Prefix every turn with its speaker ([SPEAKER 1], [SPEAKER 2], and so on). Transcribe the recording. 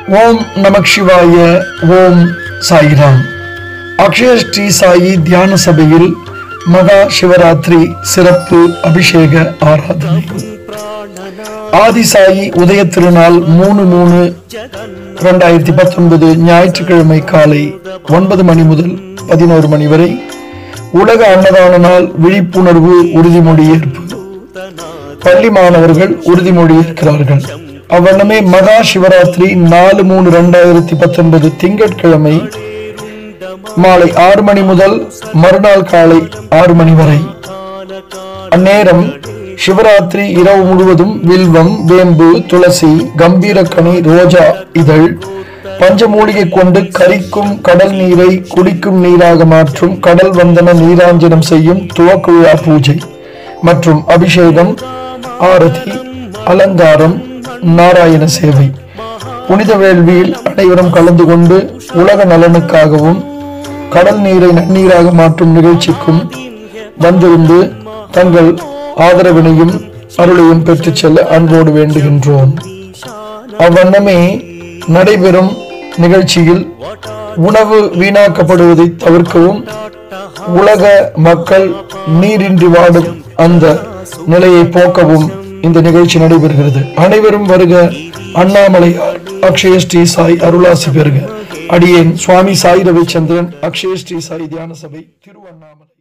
[SPEAKER 1] ஓம் நமக் சிவாய ஓம் சாய்ராம் அக்ஷய ஸ்ரீ சாயி தியான சபையில் மகா சிவராத்திரி சிறப்பு அபிஷேக ஆராதனை ஆதிசாயி உதய திருநாள் மூணு மூணு இரண்டாயிரத்தி பத்தொன்பது ஞாயிற்றுக்கிழமை காலை ஒன்பது மணி முதல் பதினோரு மணி வரை உலக அன்னதான நாள் விழிப்புணர்வு உறுதிமொழி ஏற்பு பள்ளி மாணவர்கள் உறுதிமொழி ஏற்கிறார்கள் அவ்வண்ணமே மகா சிவராத்திரி நாலு மூணு ரெண்டாயிரத்தி பத்தொன்பது திங்கட்கிழமை மாலை ஆறு மணி முதல் மறுநாள் காலை ஆறு மணி வரை அந்நேரம் சிவராத்திரி இரவு முழுவதும் வில்வம் வேம்பு துளசி கம்பீரக்கனி ரோஜா இதழ் பஞ்சமூலிகை கொண்டு கரிக்கும் கடல் நீரை குடிக்கும் நீராக மாற்றும் கடல் வந்தன நீராஞ்சனம் செய்யும் துவக்க விழா பூஜை மற்றும் அபிஷேகம் ஆரதி அலங்காரம் நாராயண சேவை புனித வேள்வியில் அனைவரும் கலந்து கொண்டு உலக நலனுக்காகவும் கடல் நீரை நன்னீராக மாற்றும் நிகழ்ச்சிக்கும் வந்திருந்து தங்கள் ஆதரவினையும் அருளையும் பெற்றுச் செல்ல அன்போடு வேண்டுகின்றோம் அவ்வண்ணமே நடைபெறும் நிகழ்ச்சியில் உணவு வீணாக்கப்படுவதை தவிர்க்கவும் உலக மக்கள் நீரின்றி வாடும் அந்த நிலையை போக்கவும் இந்த நிகழ்ச்சி நடைபெறுகிறது அனைவரும் வருக அண்ணாமலையார் அக்ஷய ஸ்ரீ சாய் அருளாசி பெறுக அடியேன் சுவாமி சாய் ரவிச்சந்திரன் அக்ஷய ஸ்ரீ சாய் தியான சபை திருவண்ணாமலை